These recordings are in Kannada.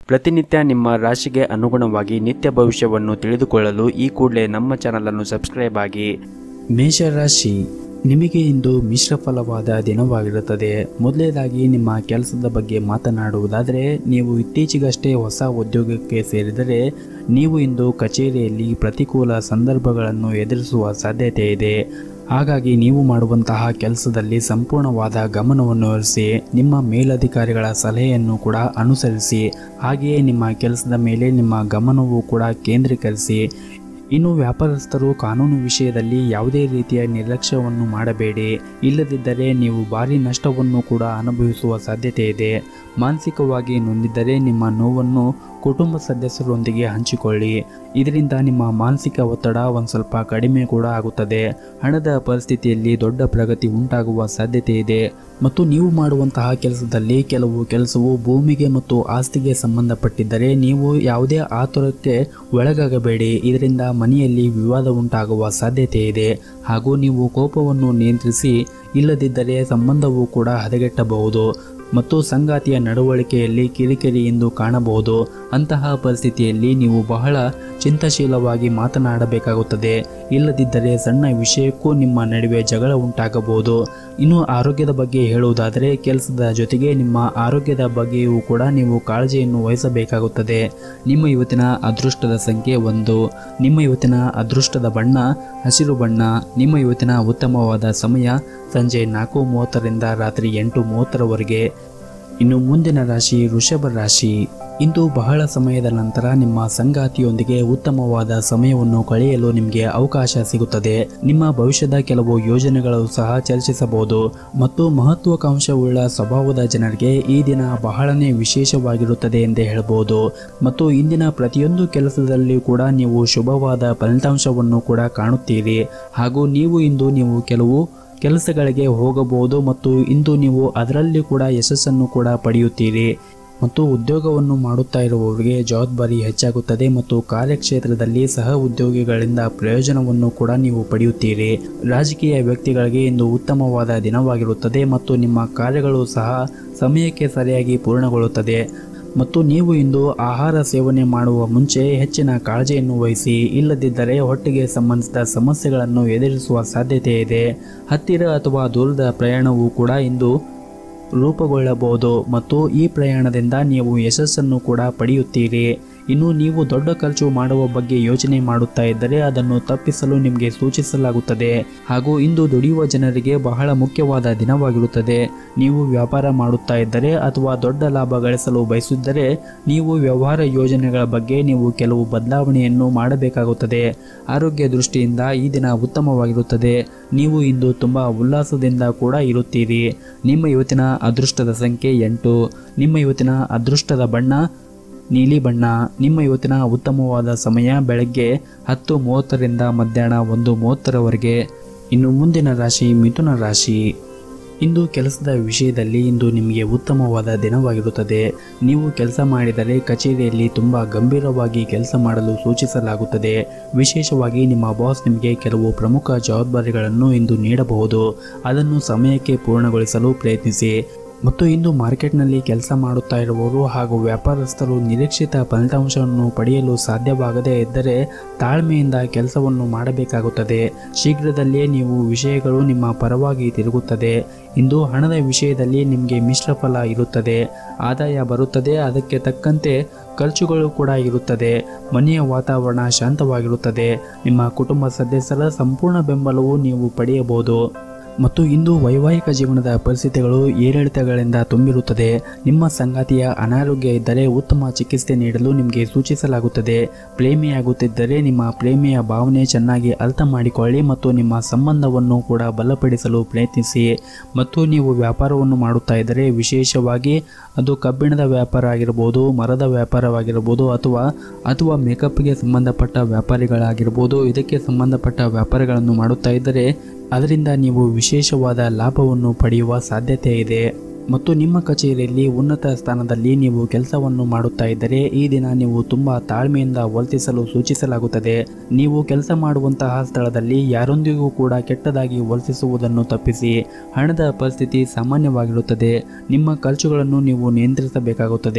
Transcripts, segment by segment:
ಪ್ರತಿನಿತ್ಯ ನಿಮ್ಮ ರಾಶಿಗೆ ಅನುಗುಣವಾಗಿ ನಿತ್ಯ ಭವಿಷ್ಯವನ್ನು ತಿಳಿದುಕೊಳ್ಳಲು ಈ ಕೂಡಲೇ ನಮ್ಮ ಚಾನಲನ್ನು ಸಬ್ಸ್ಕ್ರೈಬ್ ಆಗಿ ಮೇಷರಾಶಿ ನಿಮಗೆ ಇಂದು ಮಿಶ್ರ ಫಲವಾದ ದಿನವಾಗಿರುತ್ತದೆ ಮೊದಲನೇದಾಗಿ ನಿಮ್ಮ ಕೆಲಸದ ಬಗ್ಗೆ ಮಾತನಾಡುವುದಾದರೆ ನೀವು ಇತ್ತೀಚೆಗಷ್ಟೇ ಹೊಸ ಉದ್ಯೋಗಕ್ಕೆ ಸೇರಿದರೆ ನೀವು ಇಂದು ಕಚೇರಿಯಲ್ಲಿ ಪ್ರತಿಕೂಲ ಸಂದರ್ಭಗಳನ್ನು ಎದುರಿಸುವ ಸಾಧ್ಯತೆ ಇದೆ ಹಾಗಾಗಿ ನೀವು ಮಾಡುವಂತಹ ಕೆಲಸದಲ್ಲಿ ಸಂಪೂರ್ಣವಾದ ಗಮನವನ್ನು ಹರಿಸಿ ನಿಮ್ಮ ಮೇಲಧಿಕಾರಿಗಳ ಸಲಹೆಯನ್ನು ಕೂಡ ಅನುಸರಿಸಿ ಹಾಗೆಯೇ ನಿಮ್ಮ ಕೆಲಸದ ಮೇಲೆ ನಿಮ್ಮ ಗಮನವು ಕೂಡ ಕೇಂದ್ರೀಕರಿಸಿ ಇನ್ನು ವ್ಯಾಪಾರಸ್ಥರು ಕಾನೂನು ವಿಷಯದಲ್ಲಿ ಯಾವುದೇ ರೀತಿಯ ನಿರ್ಲಕ್ಷ್ಯವನ್ನು ಮಾಡಬೇಡಿ ಇಲ್ಲದಿದ್ದರೆ ನೀವು ಭಾರಿ ನಷ್ಟವನ್ನು ಕೂಡ ಅನುಭವಿಸುವ ಸಾಧ್ಯತೆ ಇದೆ ಮಾನಸಿಕವಾಗಿ ನೊಂದಿದ್ದರೆ ನಿಮ್ಮ ನೋವನ್ನು ಕುಟುಂಬ ಸದಸ್ಯರೊಂದಿಗೆ ಹಂಚಿಕೊಳ್ಳಿ ಇದರಿಂದ ನಿಮ್ಮ ಮಾನಸಿಕ ಒತ್ತಡ ಒಂದು ಸ್ವಲ್ಪ ಕಡಿಮೆ ಕೂಡ ಆಗುತ್ತದೆ ಹಣದ ಪರಿಸ್ಥಿತಿಯಲ್ಲಿ ದೊಡ್ಡ ಪ್ರಗತಿ ಉಂಟಾಗುವ ಸಾಧ್ಯತೆ ಇದೆ ಮತ್ತು ನೀವು ಮಾಡುವಂತಹ ಕೆಲಸದಲ್ಲಿ ಕೆಲವು ಕೆಲಸವು ಭೂಮಿಗೆ ಮತ್ತು ಆಸ್ತಿಗೆ ಸಂಬಂಧಪಟ್ಟಿದ್ದರೆ ನೀವು ಯಾವುದೇ ಆತುರಕ್ಕೆ ಒಳಗಾಗಬೇಡಿ ಇದರಿಂದ ಮನೆಯಲ್ಲಿ ವಿವಾದ ಉಂಟಾಗುವ ಸಾಧ್ಯತೆ ಇದೆ ಹಾಗೂ ನೀವು ಕೋಪವನ್ನು ನಿಯಂತ್ರಿಸಿ ಇಲ್ಲದಿದ್ದರೆ ಸಂಬಂಧವು ಕೂಡ ಹದಗೆಟ್ಟಬಹುದು ಮತ್ತು ಸಂಗಾತಿಯ ನಡವಳಿಕೆಯಲ್ಲಿ ಕಿರಿಕಿರಿ ಎಂದು ಕಾಣಬಹುದು ಅಂತಹ ಪರಿಸ್ಥಿತಿಯಲ್ಲಿ ನೀವು ಬಹಳ ಚಿಂತಶೀಲವಾಗಿ ಮಾತನಾಡಬೇಕಾಗುತ್ತದೆ ಇಲ್ಲದಿದ್ದರೆ ಸಣ್ಣ ವಿಷಯಕ್ಕೂ ನಿಮ್ಮ ನಡುವೆ ಜಗಳ ಉಂಟಾಗಬಹುದು ಇನ್ನು ಆರೋಗ್ಯದ ಬಗ್ಗೆ ಹೇಳುವುದಾದರೆ ಕೆಲಸದ ಜೊತೆಗೆ ನಿಮ್ಮ ಆರೋಗ್ಯದ ಬಗ್ಗೆಯೂ ಕೂಡ ನೀವು ಕಾಳಜಿಯನ್ನು ವಹಿಸಬೇಕಾಗುತ್ತದೆ ನಿಮ್ಮ ಇವತ್ತಿನ ಅದೃಷ್ಟದ ಸಂಖ್ಯೆ ಒಂದು ನಿಮ್ಮ ಇವತ್ತಿನ ಅದೃಷ್ಟದ ಬಣ್ಣ ಹಸಿರು ಬಣ್ಣ ನಿಮ್ಮ ಇವತ್ತಿನ ಉತ್ತಮವಾದ ಸಮಯ ಸಂಜೆ ನಾಲ್ಕು ಮೂವತ್ತರಿಂದ ರಾತ್ರಿ ಎಂಟು ಮೂವತ್ತರವರೆಗೆ ಇನ್ನು ಮುಂದಿನ ರಾಶಿ ವೃಷಭ ರಾಶಿ ಇಂದು ಬಹಳ ಸಮಯದ ನಂತರ ನಿಮ್ಮ ಸಂಗಾತಿಯೊಂದಿಗೆ ಉತ್ತಮವಾದ ಸಮಯವನ್ನು ಕಳೆಯಲು ನಿಮಗೆ ಅವಕಾಶ ಸಿಗುತ್ತದೆ ನಿಮ್ಮ ಭವಿಷ್ಯದ ಕೆಲವು ಯೋಜನೆಗಳು ಸಹ ಚರ್ಚಿಸಬಹುದು ಮತ್ತು ಮಹತ್ವಾಕಾಂಕ್ಷವುಳ್ಳ ಸ್ವಭಾವದ ಜನರಿಗೆ ಈ ದಿನ ಬಹಳನೇ ವಿಶೇಷವಾಗಿರುತ್ತದೆ ಎಂದೇ ಹೇಳಬಹುದು ಮತ್ತು ಇಂದಿನ ಪ್ರತಿಯೊಂದು ಕೆಲಸದಲ್ಲಿಯೂ ಕೂಡ ನೀವು ಶುಭವಾದ ಫಲಿತಾಂಶವನ್ನು ಕೂಡ ಕಾಣುತ್ತೀರಿ ಹಾಗೂ ನೀವು ಇಂದು ನೀವು ಕೆಲವು ಕೆಲಸಗಳಿಗೆ ಹೋಗಬಹುದು ಮತ್ತು ಇಂದು ನೀವು ಅದರಲ್ಲಿ ಕೂಡ ಯಶಸ್ಸನ್ನು ಕೂಡ ಪಡೆಯುತ್ತೀರಿ ಮತ್ತು ಉದ್ಯೋಗವನ್ನು ಮಾಡುತ್ತಾ ಇರುವವರಿಗೆ ಜವಾಬ್ದಾರಿ ಹೆಚ್ಚಾಗುತ್ತದೆ ಮತ್ತು ಕಾರ್ಯಕ್ಷೇತ್ರದಲ್ಲಿ ಸಹ ಉದ್ಯೋಗಿಗಳಿಂದ ಪ್ರಯೋಜನವನ್ನು ಕೂಡ ನೀವು ಪಡೆಯುತ್ತೀರಿ ರಾಜಕೀಯ ವ್ಯಕ್ತಿಗಳಿಗೆ ಇಂದು ಉತ್ತಮವಾದ ದಿನವಾಗಿರುತ್ತದೆ ಮತ್ತು ನಿಮ್ಮ ಕಾರ್ಯಗಳು ಸಹ ಸಮಯಕ್ಕೆ ಸರಿಯಾಗಿ ಪೂರ್ಣಗೊಳ್ಳುತ್ತದೆ ಮತ್ತು ನೀವು ಇಂದು ಆಹಾರ ಸೇವನೆ ಮಾಡುವ ಮುಂಚೆ ಹೆಚ್ಚಿನ ಕಾಳಜಿಯನ್ನು ವಹಿಸಿ ಇಲ್ಲದಿದ್ದರೆ ಹೊಟ್ಟೆಗೆ ಸಂಬಂಧಿಸಿದ ಸಮಸ್ಯೆಗಳನ್ನು ಎದುರಿಸುವ ಸಾಧ್ಯತೆ ಇದೆ ಹತ್ತಿರ ಅಥವಾ ದೂರದ ಪ್ರಯಾಣವೂ ಕೂಡ ಇಂದು ರೂಪುಗೊಳ್ಳಬಹುದು ಮತ್ತು ಈ ಪ್ರಯಾಣದಿಂದ ನೀವು ಯಶಸ್ಸನ್ನು ಕೂಡ ಪಡೆಯುತ್ತೀರಿ ಇನ್ನು ನೀವು ದೊಡ್ಡ ಖರ್ಚು ಮಾಡುವ ಬಗ್ಗೆ ಯೋಚನೆ ಮಾಡುತ್ತಾ ಇದ್ದರೆ ಅದನ್ನು ತಪ್ಪಿಸಲು ನಿಮಗೆ ಸೂಚಿಸಲಾಗುತ್ತದೆ ಹಾಗೂ ಇಂದು ದುಡಿಯುವ ಜನರಿಗೆ ಬಹಳ ಮುಖ್ಯವಾದ ದಿನವಾಗಿರುತ್ತದೆ ನೀವು ವ್ಯಾಪಾರ ಮಾಡುತ್ತಾ ಇದ್ದರೆ ಅಥವಾ ದೊಡ್ಡ ಲಾಭ ಗಳಿಸಲು ಬಯಸಿದ್ದರೆ ನೀವು ವ್ಯವಹಾರ ಯೋಜನೆಗಳ ಬಗ್ಗೆ ನೀವು ಕೆಲವು ಬದಲಾವಣೆಯನ್ನು ಮಾಡಬೇಕಾಗುತ್ತದೆ ಆರೋಗ್ಯ ದೃಷ್ಟಿಯಿಂದ ಈ ದಿನ ಉತ್ತಮವಾಗಿರುತ್ತದೆ ನೀವು ಇಂದು ತುಂಬ ಉಲ್ಲಾಸದಿಂದ ಕೂಡ ಇರುತ್ತೀರಿ ನಿಮ್ಮ ಇವತ್ತಿನ ಅದೃಷ್ಟದ ಸಂಖ್ಯೆ ಎಂಟು ನಿಮ್ಮ ಇವತ್ತಿನ ಅದೃಷ್ಟದ ಬಣ್ಣ ನೀಲಿ ಬಣ್ಣ ನಿಮ್ಮ ಇವತ್ತಿನ ಉತ್ತಮವಾದ ಸಮಯ ಬೆಳಗ್ಗೆ ಹತ್ತು ಮೂವತ್ತರಿಂದ ಮಧ್ಯಾಹ್ನ ಒಂದು ಮೂವತ್ತರವರೆಗೆ ಇನ್ನು ಮುಂದಿನ ರಾಶಿ ಮಿಥುನ ರಾಶಿ ಇಂದು ಕೆಲಸದ ವಿಷಯದಲ್ಲಿ ಇಂದು ನಿಮಗೆ ಉತ್ತಮವಾದ ದಿನವಾಗಿರುತ್ತದೆ ನೀವು ಕೆಲಸ ಮಾಡಿದರೆ ಕಚೇರಿಯಲ್ಲಿ ತುಂಬ ಗಂಭೀರವಾಗಿ ಕೆಲಸ ಮಾಡಲು ಸೂಚಿಸಲಾಗುತ್ತದೆ ವಿಶೇಷವಾಗಿ ನಿಮ್ಮ ಬಾಸ್ ನಿಮಗೆ ಕೆಲವು ಪ್ರಮುಖ ಜವಾಬ್ದಾರಿಗಳನ್ನು ಇಂದು ನೀಡಬಹುದು ಅದನ್ನು ಸಮಯಕ್ಕೆ ಪೂರ್ಣಗೊಳಿಸಲು ಪ್ರಯತ್ನಿಸಿ ಮತ್ತು ಇಂದು ಮಾರ್ಕೆಟ್ನಲ್ಲಿ ಕೆಲಸ ಮಾಡುತ್ತಾ ಇರುವವರು ಹಾಗೂ ವ್ಯಾಪಾರಸ್ಥರು ನಿರೀಕ್ಷಿತ ಫಲಿತಾಂಶವನ್ನು ಪಡೆಯಲು ಸಾಧ್ಯವಾಗದೇ ಇದ್ದರೆ ತಾಳ್ಮೆಯಿಂದ ಕೆಲಸವನ್ನು ಮಾಡಬೇಕಾಗುತ್ತದೆ ಶೀಘ್ರದಲ್ಲಿಯೇ ನೀವು ವಿಷಯಗಳು ನಿಮ್ಮ ಪರವಾಗಿ ತಿರುಗುತ್ತದೆ ಇಂದು ಹಣದ ವಿಷಯದಲ್ಲಿ ನಿಮಗೆ ಮಿಶ್ರ ಫಲ ಇರುತ್ತದೆ ಆದಾಯ ಬರುತ್ತದೆ ಅದಕ್ಕೆ ತಕ್ಕಂತೆ ಖರ್ಚುಗಳು ಕೂಡ ಇರುತ್ತದೆ ಮನೆಯ ವಾತಾವರಣ ಶಾಂತವಾಗಿರುತ್ತದೆ ನಿಮ್ಮ ಕುಟುಂಬ ಸದಸ್ಯರ ಸಂಪೂರ್ಣ ಬೆಂಬಲವು ನೀವು ಪಡೆಯಬಹುದು ಮತ್ತು ಇಂದು ವೈವಾಹಿಕ ಜೀವನದ ಪರಿಸ್ಥಿತಿಗಳು ಏರಿಳಿತಗಳಿಂದ ತುಂಬಿರುತ್ತದೆ ನಿಮ್ಮ ಸಂಗಾತಿಯ ಅನಾರೋಗ್ಯ ಇದ್ದರೆ ಉತ್ತಮ ಚಿಕಿತ್ಸೆ ನೀಡಲು ನಿಮಗೆ ಸೂಚಿಸಲಾಗುತ್ತದೆ ಪ್ರೇಮಿಯಾಗುತ್ತಿದ್ದರೆ ನಿಮ್ಮ ಪ್ರೇಮಿಯ ಭಾವನೆ ಚೆನ್ನಾಗಿ ಅರ್ಥ ಮಾಡಿಕೊಳ್ಳಿ ಮತ್ತು ನಿಮ್ಮ ಸಂಬಂಧವನ್ನು ಕೂಡ ಬಲಪಡಿಸಲು ಪ್ರಯತ್ನಿಸಿ ಮತ್ತು ನೀವು ವ್ಯಾಪಾರವನ್ನು ಮಾಡುತ್ತಾ ಇದ್ದರೆ ವಿಶೇಷವಾಗಿ ಅದು ಕಬ್ಬಿಣದ ವ್ಯಾಪಾರ ಆಗಿರ್ಬೋದು ಮರದ ವ್ಯಾಪಾರವಾಗಿರ್ಬೋದು ಅಥವಾ ಅಥವಾ ಮೇಕಪ್ಗೆ ಸಂಬಂಧಪಟ್ಟ ವ್ಯಾಪಾರಿಗಳಾಗಿರ್ಬೋದು ಇದಕ್ಕೆ ಸಂಬಂಧಪಟ್ಟ ವ್ಯಾಪಾರಗಳನ್ನು ಮಾಡುತ್ತಾ ಇದ್ದರೆ ಅದರಿಂದ ನೀವು ವಿಶೇಷವಾದ ಲಾಭವನ್ನು ಪಡೆಯುವ ಸಾಧ್ಯತೆ ಇದೆ ಮತ್ತು ನಿಮ್ಮ ಕಚೇರಿಯಲ್ಲಿ ಉನ್ನತ ಸ್ಥಾನದಲ್ಲಿ ನೀವು ಕೆಲಸವನ್ನು ಮಾಡುತ್ತಾ ಇದ್ದರೆ ಈ ದಿನ ನೀವು ತುಂಬ ತಾಳ್ಮೆಯಿಂದ ವರ್ತಿಸಲು ಸೂಚಿಸಲಾಗುತ್ತದೆ ನೀವು ಕೆಲಸ ಮಾಡುವಂತಹ ಸ್ಥಳದಲ್ಲಿ ಯಾರೊಂದಿಗೂ ಕೂಡ ಕೆಟ್ಟದಾಗಿ ವರ್ತಿಸುವುದನ್ನು ತಪ್ಪಿಸಿ ಹಣದ ಪರಿಸ್ಥಿತಿ ಸಾಮಾನ್ಯವಾಗಿರುತ್ತದೆ ನಿಮ್ಮ ಖರ್ಚುಗಳನ್ನು ನೀವು ನಿಯಂತ್ರಿಸಬೇಕಾಗುತ್ತದೆ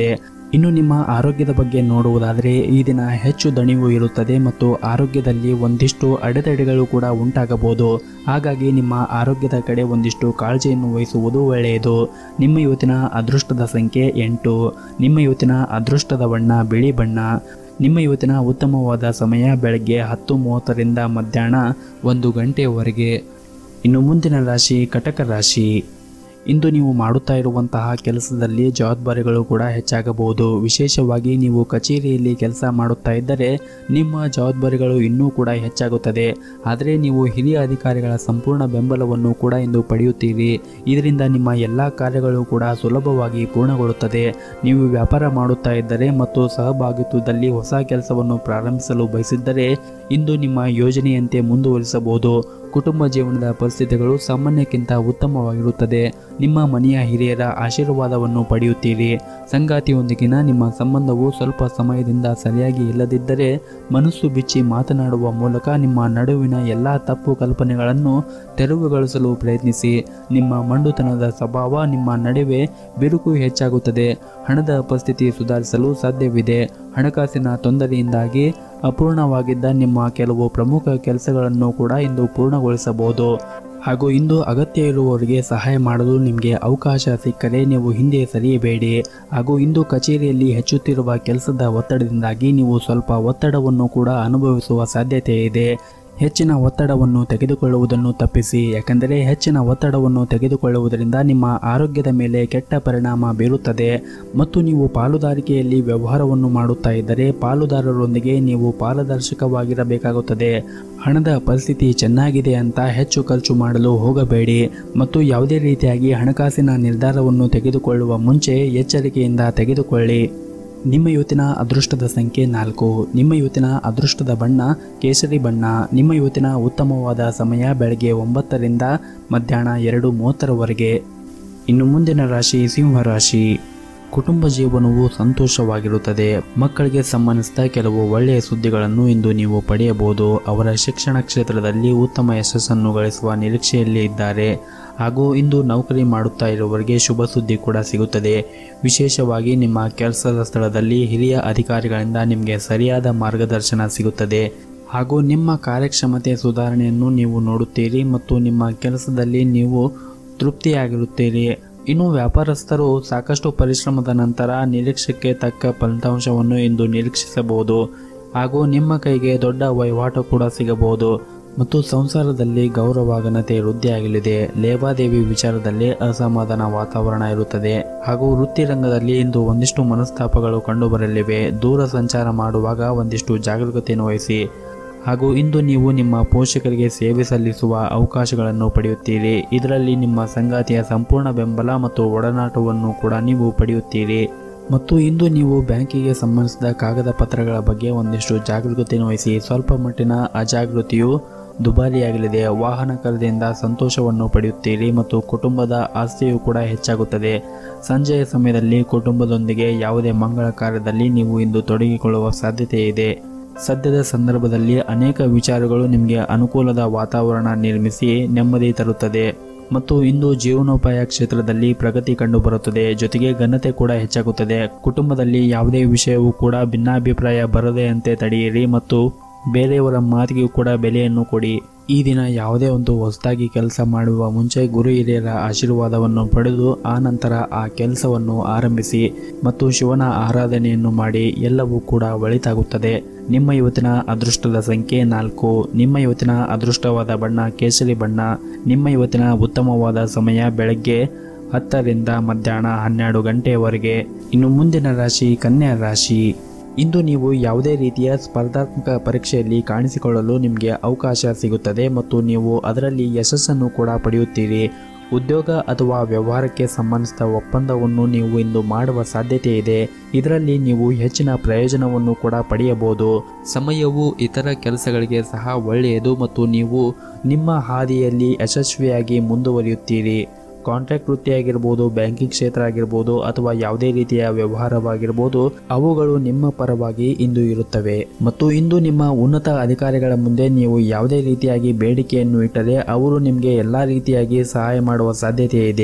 ಇನ್ನು ನಿಮ್ಮ ಆರೋಗ್ಯದ ಬಗ್ಗೆ ನೋಡುವುದಾದರೆ ಈ ದಿನ ಹೆಚ್ಚು ದಣಿವು ಇರುತ್ತದೆ ಮತ್ತು ಆರೋಗ್ಯದಲ್ಲಿ ಒಂದಿಷ್ಟು ಅಡೆತಡೆಗಳು ಕೂಡ ಉಂಟಾಗಬಹುದು ಹಾಗಾಗಿ ನಿಮ್ಮ ಆರೋಗ್ಯದ ಕಡೆ ಒಂದಿಷ್ಟು ಕಾಳಜಿಯನ್ನು ವಹಿಸುವುದು ಒಳ್ಳೆಯದು ನಿಮ್ಮ ಇವತ್ತಿನ ಅದೃಷ್ಟದ ಸಂಖ್ಯೆ ಎಂಟು ನಿಮ್ಮ ಇವತ್ತಿನ ಅದೃಷ್ಟದ ಬಣ್ಣ ಬಿಳಿ ಬಣ್ಣ ನಿಮ್ಮ ಇವತ್ತಿನ ಉತ್ತಮವಾದ ಸಮಯ ಬೆಳಗ್ಗೆ ಹತ್ತು ಮೂವತ್ತರಿಂದ ಮಧ್ಯಾಹ್ನ ಒಂದು ಗಂಟೆಯವರೆಗೆ ಇನ್ನು ಮುಂದಿನ ರಾಶಿ ಕಟಕ ರಾಶಿ ಇಂದು ನೀವು ಮಾಡುತ್ತಾ ಇರುವಂತಹ ಕೆಲಸದಲ್ಲಿ ಜವಾಬ್ದಾರಿಗಳು ಕೂಡ ಹೆಚ್ಚಾಗಬಹುದು ವಿಶೇಷವಾಗಿ ನೀವು ಕಚೇರಿಯಲ್ಲಿ ಕೆಲಸ ಮಾಡುತ್ತಾ ಇದ್ದರೆ ನಿಮ್ಮ ಜವಾಬ್ದಾರಿಗಳು ಇನ್ನೂ ಕೂಡ ಹೆಚ್ಚಾಗುತ್ತದೆ ಆದರೆ ನೀವು ಹಿರಿಯ ಅಧಿಕಾರಿಗಳ ಸಂಪೂರ್ಣ ಬೆಂಬಲವನ್ನು ಕೂಡ ಇಂದು ಪಡೆಯುತ್ತೀರಿ ಇದರಿಂದ ನಿಮ್ಮ ಎಲ್ಲ ಕಾರ್ಯಗಳು ಕೂಡ ಸುಲಭವಾಗಿ ಪೂರ್ಣಗೊಳ್ಳುತ್ತದೆ ನೀವು ವ್ಯಾಪಾರ ಮಾಡುತ್ತಾ ಇದ್ದರೆ ಮತ್ತು ಸಹಭಾಗಿತ್ವದಲ್ಲಿ ಹೊಸ ಕೆಲಸವನ್ನು ಪ್ರಾರಂಭಿಸಲು ಬಯಸಿದ್ದರೆ ಇಂದು ನಿಮ್ಮ ಯೋಜನೆಯಂತೆ ಮುಂದುವರಿಸಬಹುದು ಕುಟುಂಬ ಜೀವನದ ಪರಿಸ್ಥಿತಿಗಳು ಸಾಮಾನ್ಯಕ್ಕಿಂತ ಉತ್ತಮವಾಗಿರುತ್ತದೆ ನಿಮ್ಮ ಮನೆಯ ಹಿರಿಯರ ಆಶೀರ್ವಾದವನ್ನು ಪಡೆಯುತ್ತೀರಿ ಸಂಗಾತಿಯೊಂದಿಗಿನ ನಿಮ್ಮ ಸಂಬಂಧವು ಸ್ವಲ್ಪ ಸಮಯದಿಂದ ಸರಿಯಾಗಿ ಇಲ್ಲದಿದ್ದರೆ ಮನಸ್ಸು ಬಿಚ್ಚಿ ಮಾತನಾಡುವ ಮೂಲಕ ನಿಮ್ಮ ನಡುವಿನ ಎಲ್ಲ ತಪ್ಪು ಕಲ್ಪನೆಗಳನ್ನು ತೆರವುಗೊಳಿಸಲು ಪ್ರಯತ್ನಿಸಿ ನಿಮ್ಮ ಮಂಡುತನದ ಸ್ವಭಾವ ನಿಮ್ಮ ನಡುವೆ ಬಿರುಕು ಹೆಚ್ಚಾಗುತ್ತದೆ ಹಣದ ಪರಿಸ್ಥಿತಿ ಸುಧಾರಿಸಲು ಸಾಧ್ಯವಿದೆ ಹಣಕಾಸಿನ ತೊಂದರೆಯಿಂದಾಗಿ ಅಪೂರ್ಣವಾಗಿದ್ದ ನಿಮ್ಮ ಕೆಲವು ಪ್ರಮುಖ ಕೆಲಸಗಳನ್ನು ಕೂಡ ಇಂದು ಪೂರ್ಣಗೊಳಿಸಬಹುದು ಹಾಗೂ ಇಂದು ಅಗತ್ಯ ಇರುವವರಿಗೆ ಸಹಾಯ ಮಾಡಲು ನಿಮಗೆ ಅವಕಾಶ ಸಿಕ್ಕರೆ ನೀವು ಹಿಂದೆ ಸರಿಯಬೇಡಿ ಹಾಗೂ ಇಂದು ಕಚೇರಿಯಲ್ಲಿ ಹೆಚ್ಚುತ್ತಿರುವ ಕೆಲಸದ ಒತ್ತಡದಿಂದಾಗಿ ನೀವು ಸ್ವಲ್ಪ ಒತ್ತಡವನ್ನು ಕೂಡ ಅನುಭವಿಸುವ ಸಾಧ್ಯತೆ ಇದೆ ಹೆಚ್ಚಿನ ಒತ್ತಡವನ್ನು ತೆಗೆದುಕೊಳ್ಳುವುದನ್ನು ತಪ್ಪಿಸಿ ಯಾಕೆಂದರೆ ಹೆಚ್ಚಿನ ಒತ್ತಡವನ್ನು ತೆಗೆದುಕೊಳ್ಳುವುದರಿಂದ ನಿಮ್ಮ ಆರೋಗ್ಯದ ಮೇಲೆ ಕೆಟ್ಟ ಪರಿಣಾಮ ಬೀರುತ್ತದೆ ಮತ್ತು ನೀವು ಪಾಲುದಾರಿಕೆಯಲ್ಲಿ ವ್ಯವಹಾರವನ್ನು ಮಾಡುತ್ತಾ ಇದ್ದರೆ ಪಾಲುದಾರರೊಂದಿಗೆ ನೀವು ಪಾರದರ್ಶಕವಾಗಿರಬೇಕಾಗುತ್ತದೆ ಹಣದ ಪರಿಸ್ಥಿತಿ ಚೆನ್ನಾಗಿದೆ ಅಂತ ಹೆಚ್ಚು ಖರ್ಚು ಮಾಡಲು ಹೋಗಬೇಡಿ ಮತ್ತು ಯಾವುದೇ ರೀತಿಯಾಗಿ ಹಣಕಾಸಿನ ನಿರ್ಧಾರವನ್ನು ತೆಗೆದುಕೊಳ್ಳುವ ಮುಂಚೆ ಎಚ್ಚರಿಕೆಯಿಂದ ತೆಗೆದುಕೊಳ್ಳಿ ನಿಮ್ಮ ಇವತ್ತಿನ ಅದೃಷ್ಟದ ಸಂಖ್ಯೆ ನಾಲ್ಕು ನಿಮ್ಮ ಇವತ್ತಿನ ಅದೃಷ್ಟದ ಬಣ್ಣ ಕೇಸರಿ ಬಣ್ಣ ನಿಮ್ಮ ಇವತ್ತಿನ ಉತ್ತಮವಾದ ಸಮಯ ಬೆಳಗ್ಗೆ ಒಂಬತ್ತರಿಂದ ಮಧ್ಯಾಹ್ನ ಎರಡು ಮೂವತ್ತರವರೆಗೆ ಇನ್ನು ಮುಂದಿನ ರಾಶಿ ಸಿಂಹ ರಾಶಿ ಕುಟುಂಬ ಜೀವನವು ಸಂತೋಷವಾಗಿರುತ್ತದೆ ಮಕ್ಕಳಿಗೆ ಸಂಬಂಧಿಸಿದ ಕೆಲವು ಒಳ್ಳೆಯ ಸುದ್ದಿಗಳನ್ನು ಇಂದು ನೀವು ಪಡೆಯಬಹುದು ಅವರ ಶಿಕ್ಷಣ ಕ್ಷೇತ್ರದಲ್ಲಿ ಉತ್ತಮ ಯಶಸ್ಸನ್ನು ಗಳಿಸುವ ನಿರೀಕ್ಷೆಯಲ್ಲಿ ಇದ್ದಾರೆ ಹಾಗೂ ಇಂದು ನೌಕರಿ ಮಾಡುತ್ತಾ ಇರುವವರಿಗೆ ಶುಭ ಸುದ್ದಿ ಕೂಡ ಸಿಗುತ್ತದೆ ವಿಶೇಷವಾಗಿ ನಿಮ್ಮ ಕೆಲಸದ ಸ್ಥಳದಲ್ಲಿ ಹಿರಿಯ ಅಧಿಕಾರಿಗಳಿಂದ ನಿಮಗೆ ಸರಿಯಾದ ಮಾರ್ಗದರ್ಶನ ಸಿಗುತ್ತದೆ ಹಾಗೂ ನಿಮ್ಮ ಕಾರ್ಯಕ್ಷಮತೆ ಸುಧಾರಣೆಯನ್ನು ನೀವು ನೋಡುತ್ತೀರಿ ಮತ್ತು ನಿಮ್ಮ ಕೆಲಸದಲ್ಲಿ ನೀವು ತೃಪ್ತಿಯಾಗಿರುತ್ತೀರಿ ಇನ್ನು ವ್ಯಾಪಾರಸ್ಥರು ಸಾಕಷ್ಟು ಪರಿಶ್ರಮದ ನಂತರ ನಿರೀಕ್ಷೆಗೆ ತಕ್ಕ ಫಲಿತಾಂಶವನ್ನು ಇಂದು ನಿರೀಕ್ಷಿಸಬಹುದು ಹಾಗೂ ನಿಮ್ಮ ಕೈಗೆ ದೊಡ್ಡ ವಹಿವಾಟು ಕೂಡ ಸಿಗಬಹುದು ಮತ್ತು ಸಂಸಾರದಲ್ಲಿ ಗೌರವ ಘನತೆ ವೃದ್ಧಿಯಾಗಲಿದೆ ಲೇವಾದೇವಿ ವಿಚಾರದಲ್ಲಿ ಅಸಮಾಧಾನ ವಾತಾವರಣ ಇರುತ್ತದೆ ಹಾಗೂ ವೃತ್ತಿ ರಂಗದಲ್ಲಿ ಇಂದು ಒಂದಿಷ್ಟು ಮನಸ್ತಾಪಗಳು ಕಂಡುಬರಲಿವೆ ದೂರ ಸಂಚಾರ ಮಾಡುವಾಗ ಒಂದಿಷ್ಟು ಜಾಗರೂಕತೆಯನ್ನು ವಹಿಸಿ ಹಾಗೂ ಇಂದು ನೀವು ನಿಮ್ಮ ಪೋಷಕರಿಗೆ ಸೇವೆ ಸಲ್ಲಿಸುವ ಅವಕಾಶಗಳನ್ನು ಪಡೆಯುತ್ತೀರಿ ಇದರಲ್ಲಿ ನಿಮ್ಮ ಸಂಗಾತಿಯ ಸಂಪೂರ್ಣ ಬೆಂಬಲ ಮತ್ತು ಒಡನಾಟವನ್ನು ಕೂಡ ನೀವು ಪಡೆಯುತ್ತೀರಿ ಮತ್ತು ಇಂದು ನೀವು ಬ್ಯಾಂಕಿಗೆ ಸಂಬಂಧಿಸಿದ ಕಾಗದ ಪತ್ರಗಳ ಬಗ್ಗೆ ಒಂದಿಷ್ಟು ಜಾಗರೂಕತೆಯನ್ನು ವಹಿಸಿ ಸ್ವಲ್ಪ ಮಟ್ಟಿನ ಅಜಾಗೃತಿಯು ದುಬಾರಿಯಾಗಲಿದೆ ವಾಹನ ಖರೀದಿಯಿಂದ ಸಂತೋಷವನ್ನು ಪಡೆಯುತ್ತೀರಿ ಮತ್ತು ಕುಟುಂಬದ ಆಸ್ತಿಯು ಕೂಡ ಹೆಚ್ಚಾಗುತ್ತದೆ ಸಂಜೆಯ ಸಮಯದಲ್ಲಿ ಕುಟುಂಬದೊಂದಿಗೆ ಯಾವುದೇ ಮಂಗಳ ಕಾರ್ಯದಲ್ಲಿ ನೀವು ಇಂದು ತೊಡಗಿಕೊಳ್ಳುವ ಸಾಧ್ಯತೆ ಇದೆ ಸದ್ಯದ ಸಂದರ್ಭದಲ್ಲಿ ಅನೇಕ ವಿಚಾರಗಳು ನಿಮಗೆ ಅನುಕೂಲದ ವಾತಾವರಣ ನಿರ್ಮಿಸಿ ನೆಮ್ಮದಿ ತರುತ್ತದೆ ಮತ್ತು ಇಂದು ಜೀವನೋಪಾಯ ಕ್ಷೇತ್ರದಲ್ಲಿ ಪ್ರಗತಿ ಕಂಡುಬರುತ್ತದೆ ಜೊತೆಗೆ ಘನತೆ ಕೂಡ ಹೆಚ್ಚಾಗುತ್ತದೆ ಕುಟುಂಬದಲ್ಲಿ ಯಾವುದೇ ವಿಷಯವೂ ಕೂಡ ಭಿನ್ನಾಭಿಪ್ರಾಯ ಬರದೆಯಂತೆ ತಡೆಯಿರಿ ಮತ್ತು ಬೇರೆಯವರ ಮಾತಿಗೂ ಕೂಡ ಬೆಲೆಯನ್ನು ಕೊಡಿ ಈ ದಿನ ಯಾವುದೇ ಒಂದು ಹೊಸದಾಗಿ ಕೆಲಸ ಮಾಡುವ ಮುಂಚೆ ಗುರು ಹಿರಿಯರ ಆಶೀರ್ವಾದವನ್ನು ಪಡೆದು ಆ ನಂತರ ಆ ಕೆಲಸವನ್ನು ಆರಂಭಿಸಿ ಮತ್ತು ಶಿವನ ಆರಾಧನೆಯನ್ನು ಮಾಡಿ ಎಲ್ಲವೂ ಕೂಡ ಒಳಿತಾಗುತ್ತದೆ ನಿಮ್ಮ ಇವತ್ತಿನ ಅದೃಷ್ಟದ ಸಂಖ್ಯೆ ನಾಲ್ಕು ನಿಮ್ಮ ಇವತ್ತಿನ ಅದೃಷ್ಟವಾದ ಬಣ್ಣ ಕೇಸರಿ ಬಣ್ಣ ನಿಮ್ಮ ಇವತ್ತಿನ ಉತ್ತಮವಾದ ಸಮಯ ಬೆಳಗ್ಗೆ ಹತ್ತರಿಂದ ಮಧ್ಯಾಹ್ನ ಹನ್ನೆರಡು ಗಂಟೆಯವರೆಗೆ ಇನ್ನು ಮುಂದಿನ ರಾಶಿ ಕನ್ಯಾ ರಾಶಿ ಇಂದು ನೀವು ಯಾವುದೇ ರೀತಿಯ ಸ್ಪರ್ಧಾತ್ಮಕ ಪರೀಕ್ಷೆಯಲ್ಲಿ ಕಾಣಿಸಿಕೊಳ್ಳಲು ನಿಮಗೆ ಅವಕಾಶ ಸಿಗುತ್ತದೆ ಮತ್ತು ನೀವು ಅದರಲ್ಲಿ ಯಶಸ್ಸನ್ನು ಕೂಡ ಪಡೆಯುತ್ತೀರಿ ಉದ್ಯೋಗ ಅಥವಾ ವ್ಯವಹಾರಕ್ಕೆ ಸಂಬಂಧಿಸಿದ ಒಪ್ಪಂದವನ್ನು ನೀವು ಇಂದು ಮಾಡುವ ಸಾಧ್ಯತೆ ಇದೆ ಇದರಲ್ಲಿ ನೀವು ಹೆಚ್ಚಿನ ಪ್ರಯೋಜನವನ್ನು ಕೂಡ ಪಡೆಯಬಹುದು ಸಮಯವು ಇತರ ಕೆಲಸಗಳಿಗೆ ಸಹ ಒಳ್ಳೆಯದು ಮತ್ತು ನೀವು ನಿಮ್ಮ ಹಾದಿಯಲ್ಲಿ ಯಶಸ್ವಿಯಾಗಿ ಮುಂದುವರಿಯುತ್ತೀರಿ ಕಾಂಟ್ರಾಕ್ಟ್ ವೃತ್ತಿ ಆಗಿರ್ಬೋದು ಬ್ಯಾಂಕಿಂಗ್ ಕ್ಷೇತ್ರ ಆಗಿರ್ಬೋದು ಅಥವಾ ಯಾವುದೇ ರೀತಿಯ ವ್ಯವಹಾರವಾಗಿರ್ಬೋದು ಅವುಗಳು ನಿಮ್ಮ ಪರವಾಗಿ ಇಂದು ಇರುತ್ತವೆ ಮತ್ತು ಇಂದು ನಿಮ್ಮ ಉನ್ನತ ಅಧಿಕಾರಿಗಳ ಮುಂದೆ ನೀವು ಯಾವುದೇ ರೀತಿಯಾಗಿ ಬೇಡಿಕೆಯನ್ನು ಇಟ್ಟರೆ ಅವರು ನಿಮಗೆ ಎಲ್ಲ ರೀತಿಯಾಗಿ ಸಹಾಯ ಮಾಡುವ ಸಾಧ್ಯತೆ ಇದೆ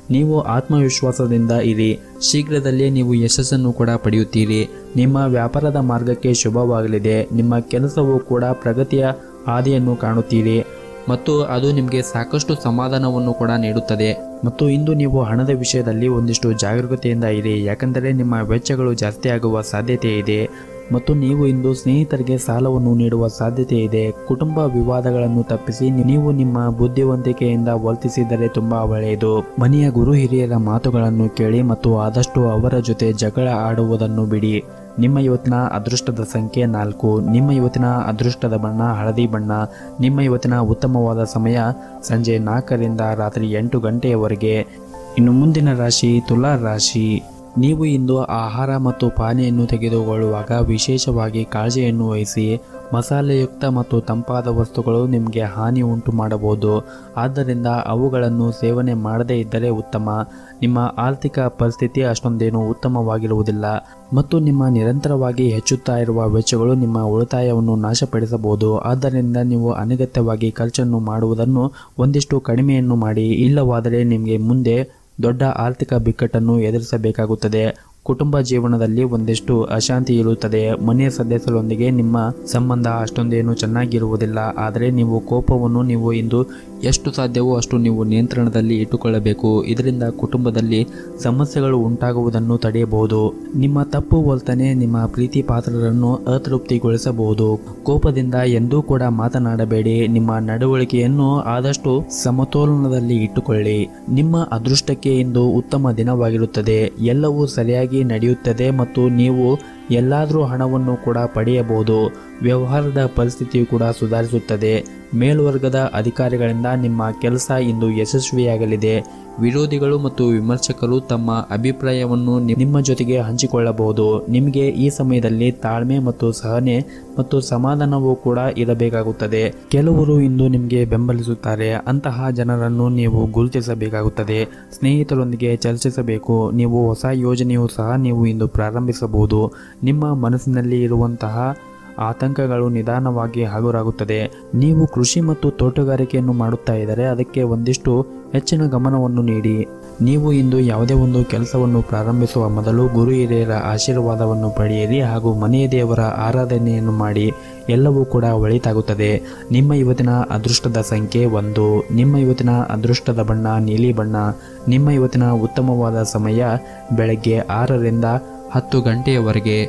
ನೀವು ಆತ್ಮವಿಶ್ವಾಸದಿಂದ ಇರಿ ಶೀಘ್ರದಲ್ಲೇ ನೀವು ಯಶಸ್ಸನ್ನು ಕೂಡ ಪಡೆಯುತ್ತೀರಿ ನಿಮ್ಮ ವ್ಯಾಪಾರದ ಮಾರ್ಗಕ್ಕೆ ಶುಭವಾಗಲಿದೆ ನಿಮ್ಮ ಕೆಲಸವು ಕೂಡ ಪ್ರಗತಿಯ ಹಾದಿಯನ್ನು ಕಾಣುತ್ತೀರಿ ಮತ್ತು ಅದು ನಿಮಗೆ ಸಾಕಷ್ಟು ಸಮಾಧಾನವನ್ನು ಕೂಡ ನೀಡುತ್ತದೆ ಮತ್ತು ಇಂದು ನೀವು ಹಣದ ವಿಷಯದಲ್ಲಿ ಒಂದಿಷ್ಟು ಜಾಗರೂಕತೆಯಿಂದ ಇರಿ ಯಾಕಂದರೆ ನಿಮ್ಮ ವೆಚ್ಚಗಳು ಜಾಸ್ತಿ ಆಗುವ ಸಾಧ್ಯತೆ ಇದೆ ಮತ್ತು ನೀವು ಇಂದು ಸ್ನೇಹಿತರಿಗೆ ಸಾಲವನ್ನು ನೀಡುವ ಸಾಧ್ಯತೆ ಇದೆ ಕುಟುಂಬ ವಿವಾದಗಳನ್ನು ತಪ್ಪಿಸಿ ನೀವು ನಿಮ್ಮ ಬುದ್ಧಿವಂತಿಕೆಯಿಂದ ವರ್ತಿಸಿದರೆ ತುಂಬಾ ಒಳ್ಳೆಯದು ಮನೆಯ ಗುರು ಹಿರಿಯರ ಮಾತುಗಳನ್ನು ಕೇಳಿ ಮತ್ತು ಆದಷ್ಟು ಅವರ ಜೊತೆ ಜಗಳ ಆಡುವುದನ್ನು ಬಿಡಿ ನಿಮ್ಮ ಇವತ್ತಿನ ಅದೃಷ್ಟದ ಸಂಖ್ಯೆ ನಾಲ್ಕು ನಿಮ್ಮ ಇವತ್ತಿನ ಅದೃಷ್ಟದ ಬಣ್ಣ ಹಳದಿ ಬಣ್ಣ ನಿಮ್ಮ ಇವತ್ತಿನ ಉತ್ತಮವಾದ ಸಮಯ ಸಂಜೆ ನಾಲ್ಕರಿಂದ ರಾತ್ರಿ ಎಂಟು ಗಂಟೆಯವರೆಗೆ ಇನ್ನು ಮುಂದಿನ ರಾಶಿ ತುಲಾ ರಾಶಿ ನೀವು ಇಂದು ಆಹಾರ ಮತ್ತು ಪಾನೀಯನ್ನು ತೆಗೆದುಕೊಳ್ಳುವಾಗ ವಿಶೇಷವಾಗಿ ಕಾಳಜಿಯನ್ನು ವಹಿಸಿ ಮಸಾಲೆಯುಕ್ತ ಮತ್ತು ತಂಪಾದ ವಸ್ತುಗಳು ನಿಮಗೆ ಹಾನಿ ಉಂಟು ಮಾಡಬಹುದು ಆದ್ದರಿಂದ ಅವುಗಳನ್ನು ಸೇವನೆ ಮಾಡದೇ ಇದ್ದರೆ ಉತ್ತಮ ನಿಮ್ಮ ಆರ್ಥಿಕ ಪರಿಸ್ಥಿತಿ ಅಷ್ಟೊಂದೇನು ಉತ್ತಮವಾಗಿರುವುದಿಲ್ಲ ಮತ್ತು ನಿಮ್ಮ ನಿರಂತರವಾಗಿ ಹೆಚ್ಚುತ್ತಾ ಇರುವ ವೆಚ್ಚಗಳು ನಿಮ್ಮ ಉಳಿತಾಯವನ್ನು ನಾಶಪಡಿಸಬಹುದು ಆದ್ದರಿಂದ ನೀವು ಅನಗತ್ಯವಾಗಿ ಖರ್ಚನ್ನು ಮಾಡುವುದನ್ನು ಒಂದಿಷ್ಟು ಕಡಿಮೆಯನ್ನು ಮಾಡಿ ಇಲ್ಲವಾದರೆ ನಿಮಗೆ ಮುಂದೆ ದೊಡ್ಡ ಆರ್ಥಿಕ ಬಿಕ್ಕಟ್ಟನ್ನು ಎದುರಿಸಬೇಕಾಗುತ್ತದೆ ಕುಟುಂಬ ಜೀವನದಲ್ಲಿ ಒಂದಿಷ್ಟು ಅಶಾಂತಿ ಇರುತ್ತದೆ ಮನೆಯ ಸದಸ್ಯರೊಂದಿಗೆ ನಿಮ್ಮ ಸಂಬಂಧ ಅಷ್ಟೊಂದೇನು ಚೆನ್ನಾಗಿರುವುದಿಲ್ಲ ಆದರೆ ನೀವು ಕೋಪವನ್ನು ನೀವು ಇಂದು ಎಷ್ಟು ಸಾಧ್ಯವೋ ಅಷ್ಟು ನೀವು ನಿಯಂತ್ರಣದಲ್ಲಿ ಇಟ್ಟುಕೊಳ್ಳಬೇಕು ಇದರಿಂದ ಕುಟುಂಬದಲ್ಲಿ ಸಮಸ್ಯೆಗಳು ಉಂಟಾಗುವುದನ್ನು ತಡೆಯಬಹುದು ನಿಮ್ಮ ತಪ್ಪು ವರ್ತನೆ ನಿಮ್ಮ ಪ್ರೀತಿ ಪಾತ್ರರನ್ನು ಅತೃಪ್ತಿಗೊಳಿಸಬಹುದು ಕೋಪದಿಂದ ಎಂದೂ ಕೂಡ ಮಾತನಾಡಬೇಡಿ ನಿಮ್ಮ ನಡವಳಿಕೆಯನ್ನು ಆದಷ್ಟು ಸಮತೋಲನದಲ್ಲಿ ಇಟ್ಟುಕೊಳ್ಳಿ ನಿಮ್ಮ ಅದೃಷ್ಟಕ್ಕೆ ಇಂದು ಉತ್ತಮ ದಿನವಾಗಿರುತ್ತದೆ ಎಲ್ಲವೂ ಸರಿಯಾಗಿ ನಡೆಯುತ್ತದೆ ಮತ್ತು ನೀವು ಎಲ್ಲಾದರೂ ಹಣವನ್ನು ಕೂಡ ಪಡೆಯಬಹುದು ವ್ಯವಹಾರದ ಪರಿಸ್ಥಿತಿಯು ಕೂಡ ಸುಧಾರಿಸುತ್ತದೆ ಮೇಲ್ವರ್ಗದ ಅಧಿಕಾರಿಗಳಿಂದ ನಿಮ್ಮ ಕೆಲಸ ಇಂದು ಯಶಸ್ವಿಯಾಗಲಿದೆ ವಿರೋಧಿಗಳು ಮತ್ತು ವಿಮರ್ಶಕರು ತಮ್ಮ ಅಭಿಪ್ರಾಯವನ್ನು ನಿ- ನಿಮ್ಮ ಜೊತೆಗೆ ಹಂಚಿಕೊಳ್ಳಬಹುದು ನಿಮಗೆ ಈ ಸಮಯದಲ್ಲಿ ತಾಳ್ಮೆ ಮತ್ತು ಸಹನೆ ಮತ್ತು ಸಮಾಧಾನವೂ ಕೂಡ ಇರಬೇಕಾಗುತ್ತದೆ ಕೆಲವರು ಇಂದು ನಿಮಗೆ ಬೆಂಬಲಿಸುತ್ತಾರೆ ಅಂತಹ ಜನರನ್ನು ನೀವು ಗುರುತಿಸಬೇಕಾಗುತ್ತದೆ ಸ್ನೇಹಿತರೊಂದಿಗೆ ಚರ್ಚಿಸಬೇಕು ನೀವು ಹೊಸ ಯೋಜನೆಯೂ ಸಹ ನೀವು ಇಂದು ಪ್ರಾರಂಭಿಸಬಹುದು ನಿಮ್ಮ ಮನಸ್ಸಿನಲ್ಲಿ ಇರುವಂತಹ ಆತಂಕಗಳು ನಿಧಾನವಾಗಿ ಹಗುರಾಗುತ್ತದೆ ನೀವು ಕೃಷಿ ಮತ್ತು ತೋಟಗಾರಿಕೆಯನ್ನು ಮಾಡುತ್ತಾ ಇದ್ದರೆ ಅದಕ್ಕೆ ಒಂದಿಷ್ಟು ಹೆಚ್ಚಿನ ಗಮನವನ್ನು ನೀಡಿ ನೀವು ಇಂದು ಯಾವುದೇ ಒಂದು ಕೆಲಸವನ್ನು ಪ್ರಾರಂಭಿಸುವ ಮೊದಲು ಗುರು ಹಿರಿಯರ ಆಶೀರ್ವಾದವನ್ನು ಪಡೆಯಿರಿ ಹಾಗೂ ಮನೆಯ ದೇವರ ಆರಾಧನೆಯನ್ನು ಮಾಡಿ ಎಲ್ಲವೂ ಕೂಡ ಒಳಿತಾಗುತ್ತದೆ ನಿಮ್ಮ ಇವತ್ತಿನ ಅದೃಷ್ಟದ ಸಂಖ್ಯೆ ಒಂದು ನಿಮ್ಮ ಇವತ್ತಿನ ಅದೃಷ್ಟದ ಬಣ್ಣ ನೀಲಿ ಬಣ್ಣ ನಿಮ್ಮ ಇವತ್ತಿನ ಉತ್ತಮವಾದ ಸಮಯ ಬೆಳಗ್ಗೆ ಆರರಿಂದ ಹತ್ತು ಗಂಟೆಯವರೆಗೆ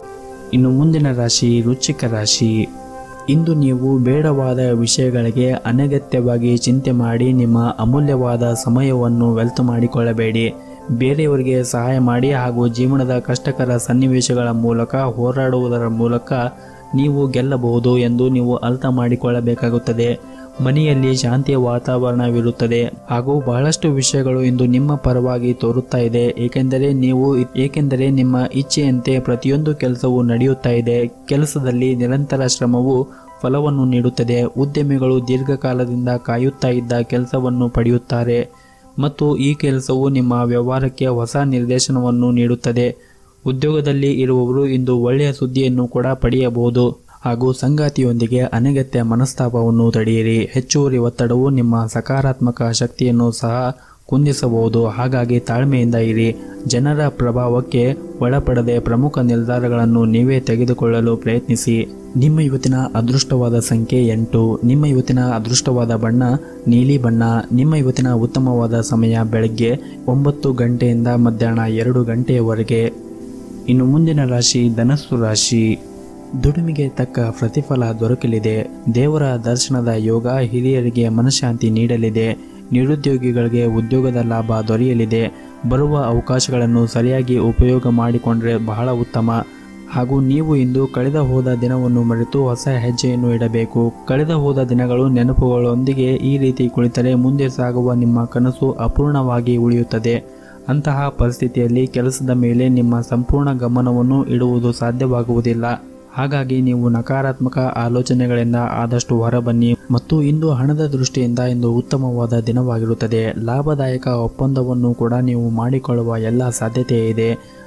ಇನ್ನು ಮುಂದಿನ ರಾಶಿ ವೃಶ್ಚಿಕ ರಾಶಿ ಇಂದು ನೀವು ಬೇಡವಾದ ವಿಷಯಗಳಿಗೆ ಅನಗತ್ಯವಾಗಿ ಚಿಂತೆ ಮಾಡಿ ನಿಮ್ಮ ಅಮೂಲ್ಯವಾದ ಸಮಯವನ್ನು ವ್ಯರ್ಥ ಮಾಡಿಕೊಳ್ಳಬೇಡಿ ಬೇರೆಯವರಿಗೆ ಸಹಾಯ ಮಾಡಿ ಹಾಗೂ ಜೀವನದ ಕಷ್ಟಕರ ಸನ್ನಿವೇಶಗಳ ಮೂಲಕ ಹೋರಾಡುವುದರ ಮೂಲಕ ನೀವು ಗೆಲ್ಲಬಹುದು ಎಂದು ನೀವು ಅರ್ಥ ಮಾಡಿಕೊಳ್ಳಬೇಕಾಗುತ್ತದೆ ಮನೆಯಲ್ಲಿ ಶಾಂತಿಯ ವಾತಾವರಣವಿರುತ್ತದೆ ಹಾಗೂ ಬಹಳಷ್ಟು ವಿಷಯಗಳು ಇಂದು ನಿಮ್ಮ ಪರವಾಗಿ ತೋರುತ್ತಾ ಇದೆ ಏಕೆಂದರೆ ನೀವು ಏಕೆಂದರೆ ನಿಮ್ಮ ಇಚ್ಛೆಯಂತೆ ಪ್ರತಿಯೊಂದು ಕೆಲಸವು ನಡೆಯುತ್ತಾ ಇದೆ ಕೆಲಸದಲ್ಲಿ ನಿರಂತರ ಶ್ರಮವು ಫಲವನ್ನು ನೀಡುತ್ತದೆ ಉದ್ಯಮಿಗಳು ದೀರ್ಘಕಾಲದಿಂದ ಕಾಯುತ್ತಾ ಇದ್ದ ಕೆಲಸವನ್ನು ಪಡೆಯುತ್ತಾರೆ ಮತ್ತು ಈ ಕೆಲಸವು ನಿಮ್ಮ ವ್ಯವಹಾರಕ್ಕೆ ಹೊಸ ನಿರ್ದೇಶನವನ್ನು ನೀಡುತ್ತದೆ ಉದ್ಯೋಗದಲ್ಲಿ ಇರುವವರು ಇಂದು ಒಳ್ಳೆಯ ಸುದ್ದಿಯನ್ನು ಕೂಡ ಪಡೆಯಬಹುದು ಹಾಗೂ ಸಂಗಾತಿಯೊಂದಿಗೆ ಅನಗತ್ಯ ಮನಸ್ತಾಪವನ್ನು ತಡೆಯಿರಿ ಹೆಚ್ಚುವರಿ ಒತ್ತಡವು ನಿಮ್ಮ ಸಕಾರಾತ್ಮಕ ಶಕ್ತಿಯನ್ನು ಸಹ ಕುಂದಿಸಬಹುದು ಹಾಗಾಗಿ ತಾಳ್ಮೆಯಿಂದ ಇರಿ ಜನರ ಪ್ರಭಾವಕ್ಕೆ ಒಳಪಡದೆ ಪ್ರಮುಖ ನಿರ್ಧಾರಗಳನ್ನು ನೀವೇ ತೆಗೆದುಕೊಳ್ಳಲು ಪ್ರಯತ್ನಿಸಿ ನಿಮ್ಮ ಇವತ್ತಿನ ಅದೃಷ್ಟವಾದ ಸಂಖ್ಯೆ ಎಂಟು ನಿಮ್ಮ ಇವತ್ತಿನ ಅದೃಷ್ಟವಾದ ಬಣ್ಣ ನೀಲಿ ಬಣ್ಣ ನಿಮ್ಮ ಇವತ್ತಿನ ಉತ್ತಮವಾದ ಸಮಯ ಬೆಳಗ್ಗೆ ಒಂಬತ್ತು ಗಂಟೆಯಿಂದ ಮಧ್ಯಾಹ್ನ ಎರಡು ಗಂಟೆಯವರೆಗೆ ಇನ್ನು ಮುಂದಿನ ರಾಶಿ ಧನಸ್ಸು ರಾಶಿ ದುಡಿಮೆಗೆ ತಕ್ಕ ಪ್ರತಿಫಲ ದೊರಕಲಿದೆ ದೇವರ ದರ್ಶನದ ಯೋಗ ಹಿರಿಯರಿಗೆ ಮನಃಶಾಂತಿ ನೀಡಲಿದೆ ನಿರುದ್ಯೋಗಿಗಳಿಗೆ ಉದ್ಯೋಗದ ಲಾಭ ದೊರೆಯಲಿದೆ ಬರುವ ಅವಕಾಶಗಳನ್ನು ಸರಿಯಾಗಿ ಉಪಯೋಗ ಮಾಡಿಕೊಂಡ್ರೆ ಬಹಳ ಉತ್ತಮ ಹಾಗೂ ನೀವು ಇಂದು ಕಳೆದ ಹೋದ ದಿನವನ್ನು ಮರೆತು ಹೊಸ ಹೆಜ್ಜೆಯನ್ನು ಇಡಬೇಕು ಕಳೆದ ಹೋದ ದಿನಗಳು ನೆನಪುಗಳೊಂದಿಗೆ ಈ ರೀತಿ ಕುಳಿತರೆ ಮುಂದೆ ಸಾಗುವ ನಿಮ್ಮ ಕನಸು ಅಪೂರ್ಣವಾಗಿ ಉಳಿಯುತ್ತದೆ ಅಂತಹ ಪರಿಸ್ಥಿತಿಯಲ್ಲಿ ಕೆಲಸದ ಮೇಲೆ ನಿಮ್ಮ ಸಂಪೂರ್ಣ ಗಮನವನ್ನು ಇಡುವುದು ಸಾಧ್ಯವಾಗುವುದಿಲ್ಲ ಹಾಗಾಗಿ ನೀವು ನಕಾರಾತ್ಮಕ ಆಲೋಚನೆಗಳಿಂದ ಆದಷ್ಟು ಹೊರಬನ್ನಿ ಮತ್ತು ಇಂದು ಹಣದ ದೃಷ್ಟಿಯಿಂದ ಇಂದು ಉತ್ತಮವಾದ ದಿನವಾಗಿರುತ್ತದೆ ಲಾಭದಾಯಕ ಒಪ್ಪಂದವನ್ನು ಕೂಡ ನೀವು ಮಾಡಿಕೊಳ್ಳುವ ಎಲ್ಲ ಸಾಧ್ಯತೆ ಇದೆ